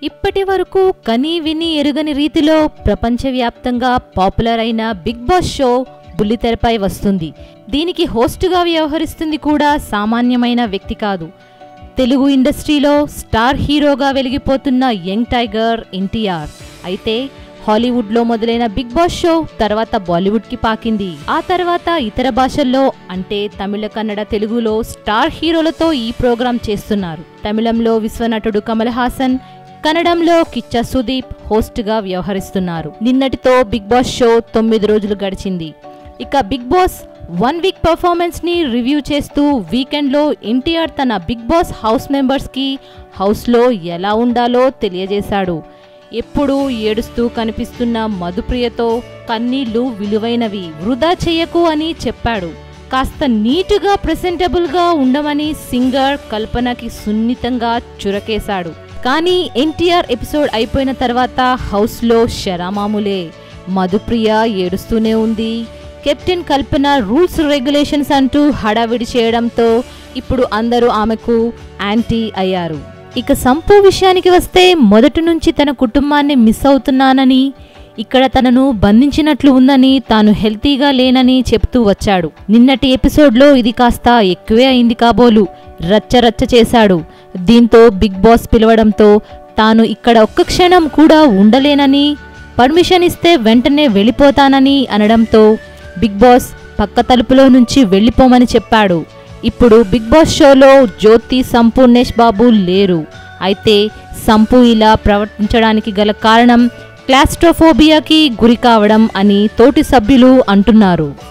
ఇప్పటి వరకు కని విని ఎరుగని రీతిలో ప్రపంచవ్యాప్తంగా పాపులర్ అయిన బిగ్ బాస్ షో బుల్లితెరపై వస్తుంది దీనికి హోస్టుగా వ్యవహరిస్తుంది కూడా సామాన్యమైన వ్యక్తి కాదు తెలుగు ఇండస్ట్రీలో స్టార్ హీరోగా వెలిగిపోతున్న యంగ్ టైగర్ ఎన్టీఆర్ అయితే హాలీవుడ్లో మొదలైన బిగ్ బాస్ షో తర్వాత బాలీవుడ్కి పాకింది ఆ తర్వాత ఇతర భాషల్లో అంటే తమిళ కన్నడ తెలుగులో స్టార్ హీరోలతో ఈ ప్రోగ్రాం చేస్తున్నారు తమిళంలో విశ్వనటుడు కమల్ హాసన్ కన్నడంలో కిచ్చ సుదీప్ హోస్ట్గా వ్యవహరిస్తున్నారు నిన్నటితో బిగ్ బాస్ షో తొమ్మిది రోజులు గడిచింది ఇక Big Boss one week performance ని రివ్యూ చేస్తూ వీకెండ్లో ఎన్టీఆర్ తన బిగ్ బాస్ హౌస్ మెంబర్స్కి హౌస్లో ఎలా ఉండాలో తెలియజేశాడు ఎప్పుడూ ఏడుస్తూ కనిపిస్తున్న మధుప్రియతో కన్నీళ్లు విలువైనవి వృధా చెయ్యకు అని చెప్పాడు కాస్త నీటుగా ప్రెసెంటబుల్గా ఉండమని సింగర్ కల్పనకి సున్నితంగా చురకేశాడు కానీ ఎన్టీఆర్ ఎపిసోడ్ అయిపోయిన తర్వాత హౌస్లో శరామాములే మధుప్రియ ఏడుస్తూనే ఉంది కెప్టెన్ కల్పన రూల్స్ రెగ్యులేషన్స్ అంటూ హడావిడి చేయడంతో ఇప్పుడు అందరూ ఆమెకు యాంటీ అయ్యారు ఇక సంపు విషయానికి వస్తే మొదటి నుంచి తన కుటుంబాన్ని మిస్ అవుతున్నానని ఇక్కడ తనను బంధించినట్లు ఉందని తాను హెల్తీగా లేనని చెప్తూ వచ్చాడు నిన్నటి ఎపిసోడ్లో ఇది కాస్త ఎక్కువే అయింది కాబోలు రచ్చ రచ్చ చేశాడు దీంతో బిగ్ బాస్ పిలవడంతో తాను ఇక్కడ ఒక్క క్షణం కూడా ఉండలేనని పర్మిషన్ ఇస్తే వెంటనే వెళ్ళిపోతానని అనడంతో బిగ్ బాస్ పక్క తలుపులో నుంచి వెళ్ళిపోమని చెప్పాడు ఇప్పుడు బిగ్ బాస్ షోలో జ్యోతి సంపూర్ణేష్ బాబు లేరు అయితే సంపు ఇలా ప్రవర్తించడానికి గల కారణం క్లాస్ట్రోఫోబియాకి గురి కావడం అని తోటి సభ్యులు అంటున్నారు